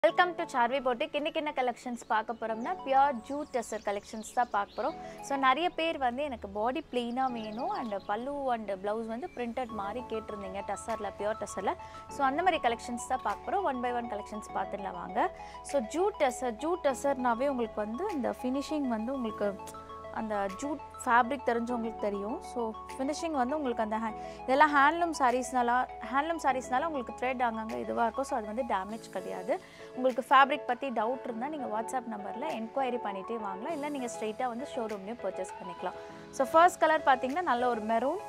welcome to Saarvi போட்டிக் இன்னைக்கு என்ன collections பார்க்க போகிறோம்னா பியூர் ஜூட் டெசர் கலெக்ஷன்ஸ் தான் பார்க்க போகிறோம் ஸோ நிறைய பேர் வந்து எனக்கு பாடி ப்ளெயினாக வேணும் அண்ட் பல்லு அண்ட் ப்ளவுஸ் வந்து பிரிண்டட் மாதிரி கேட்டிருந்தீங்க டெசரில் பியூர் டெசரில் ஸோ அந்த மாதிரி கலெக்ஷன்ஸ் தான் பார்க்க போகிறோம் ஒன் பை ஒன் கலெக்ஷன்ஸ் பார்த்துடலாம் வாங்க ஸோ ஜூட் டெசர் ஜூட் டெசர்னாவே உங்களுக்கு வந்து இந்த ஃபினிஷிங் வந்து உங்களுக்கு அந்த ஜூட் ஃபேப்ரிக் தெரிஞ்சவங்களுக்கு தெரியும் ஸோ ஃபினிஷிங் வந்து உங்களுக்கு அந்த ஹே இதெல்லாம் ஹேண்ட்லூம் சாரீஸ்னால ஹேண்ட்லூம் சாரீஸ்னால உங்களுக்கு த்ரெட் அங்கங்கே இதுவாக இருக்கும் ஸோ அது வந்து டேமேஜ் கிடையாது உங்களுக்கு ஃபேப்ரிக் பற்றி டவுட் இருந்தால் நீங்கள் வாட்ஸ்அப் நம்பரில் என்கொயரி பண்ணிகிட்டே வாங்கலாம் இல்லை நீங்கள் ஸ்ட்ரெயிட்டாக வந்து ஷோரூம்லேயும் பர்ச்சேஸ் பண்ணிக்கலாம் ஸோ ஃபர்ஸ்ட் கலர் பார்த்தீங்கன்னா நல்ல ஒரு மெரூன்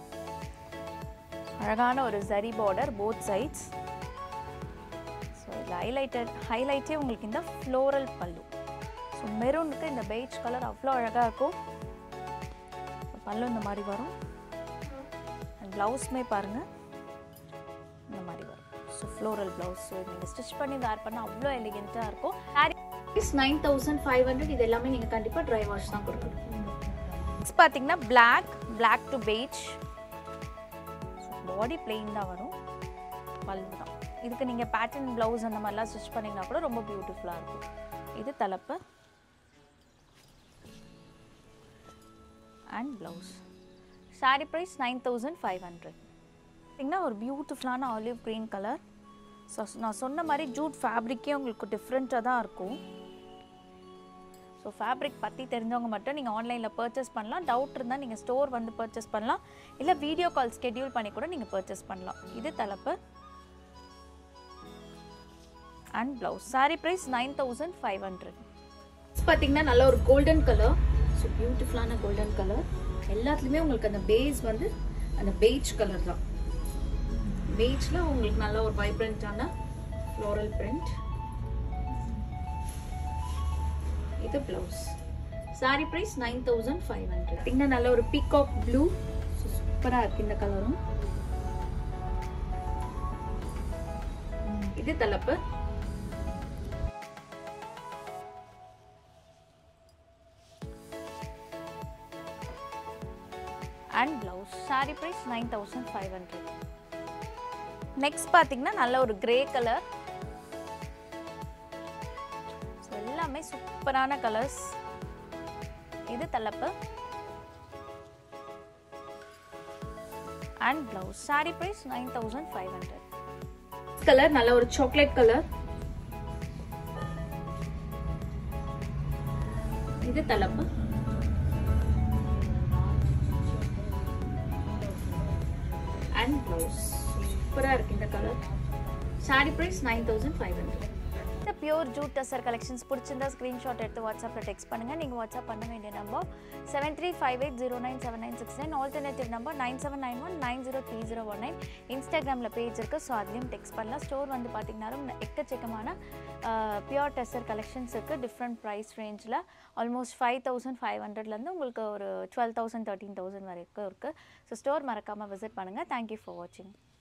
அழகான ஒரு zari border both sides so இதில் ஹைலைட்டட் ஹைலைட்டே உங்களுக்கு இந்த ஃப்ளோரல் பல்லு ஸோ மெரூனுக்கு இந்த பெய்ஜ் கலர் அவ்வளோ அழகாக இருக்கும் So, பல்லு இந்த மாதிரி வரும் அண்ட் ப்ளவுஸுமே பாருங்கள் இந்த மாதிரி வரும் ஸோ ஃப்ளோரல் ப்ளவுஸ் ஸோ நீங்கள் ஸ்டிச் பண்ணி வேர் பண்ணால் அவ்வளோ எலிகெண்ட்டாக இருக்கும் saris nine thousand five hundred இது எல்லாமே நீங்கள் கண்டிப்பாக ட்ரை வாஷ் தான் கொடுக்கணும் நெக்ஸ்ட் பார்த்தீங்கன்னா black black to beige body plain தான் வரும் பல்லு தான் இதுக்கு நீங்கள் பேட்டர்ன் ப்ளவுஸ் அந்த மாதிரிலாம் ஸ்டிச் பண்ணிங்கன்னா கூட ரொம்ப பியூட்டிஃபுல்லாக இருக்கும் இது தலைப்பு and blouse sari price nine thousand five hundred பார்த்தீங்கன்னா ஒரு பியூட்டிஃபுல்லான ஆலிவ் க்ரீன் கலர் ஸோ நான் சொன்ன மாதிரி ஜூட் ஃபேப்ரிக்கே உங்களுக்கு டிஃப்ரெண்ட்டாக தான் இருக்கும் ஸோ ஃபேப்ரிக் பற்றி தெரிஞ்சவங்க மட்டும் நீங்கள் ஆன்லைனில் பர்ச்சேஸ் பண்ணலாம் டவுட் இருந்தால் நீங்கள் ஸ்டோர் வந்து பர்ச்சேஸ் பண்ணலாம் இல்லை வீடியோ கால் ஸ்கெடியூல் பண்ணி கூட நீங்கள் பர்ச்சேஸ் பண்ணலாம் இது தலைப்பு and blouse sari price nine thousand five hundred பார்த்தீங்கன்னா நல்ல ஒரு கோல்டன் கலர் ஸோ பியூட்டிஃபுல்லான கோல்டன் கலர் எல்லாத்துலேயுமே உங்களுக்கு அந்த பேஸ் வந்து அந்த பெய்ஜ் கலர் தான் பெய்ஜில் உங்களுக்கு நல்ல ஒரு வைப்ரண்ட்டான ஃப்ளோரல் பிரிண்ட் இது blouse sari price nine thousand five hundred பார்த்தீங்கன்னா நல்ல ஒரு பீகாக் ப்ளூ ஸோ சூப்பராக இருக்கு இந்த கலரும் இது தலைப்பு and blouse sari price nine thousand five hundred next பார்த்தீங்கன்னா நல்ல ஒரு கிரே கலர் ஸோ எல்லாமே சூப்பரான கலர்ஸ் இது தலைப்பு and blouse sari price nine thousand five hundred colour நல்ல ஒரு சாக்லேட் கலர் இது தலைப்பு அண்ட் ப்ளவுஸ் சூப்பராக இருக்குது இந்த colour sari price nine thousand five hundred இந்த பியூர் ஜூட் டசர் கலெக்ஷன்ஸ் பிடிச்சிருந்தா ஸ்க்ரீன்ஷாட் எடுத்து வாட்ஸ்அப்பில் டெக்ஸ்ட் பண்ணுங்கள் நீங்கள் வாட்ஸ்அப் பண்ண வேண்டிய number seven three five eight zero nine seven nine six nine alternative number nine seven nine one nine zero three zero one nine இன்ஸ்டாகிராமில் page இருக்குது ஸோ அதுலேயும் டெக்ஸ்ட் பண்ணலாம் ஸ்டோர் வந்து பார்த்தீங்கன்னாலும் எக்கச்சக்கமான பியூர் டெசர் கலெக்ஷன்ஸ் இருக்குது டிஃப்ரெண்ட் ப்ரைஸ் ரேஞ்சில் almost five thousand five ஹண்ட்ரட்லேருந்து உங்களுக்கு ஒரு டுவெல் தௌசண்ட் தேர்ட்டீன் தௌசண்ட் வரைக்கும் இருக்குது ஸோ ஸ்டோர் மறக்காமல் விசிட் பண்ணுங்கள் தேங்க்யூ ஃபார் வாட்சிங்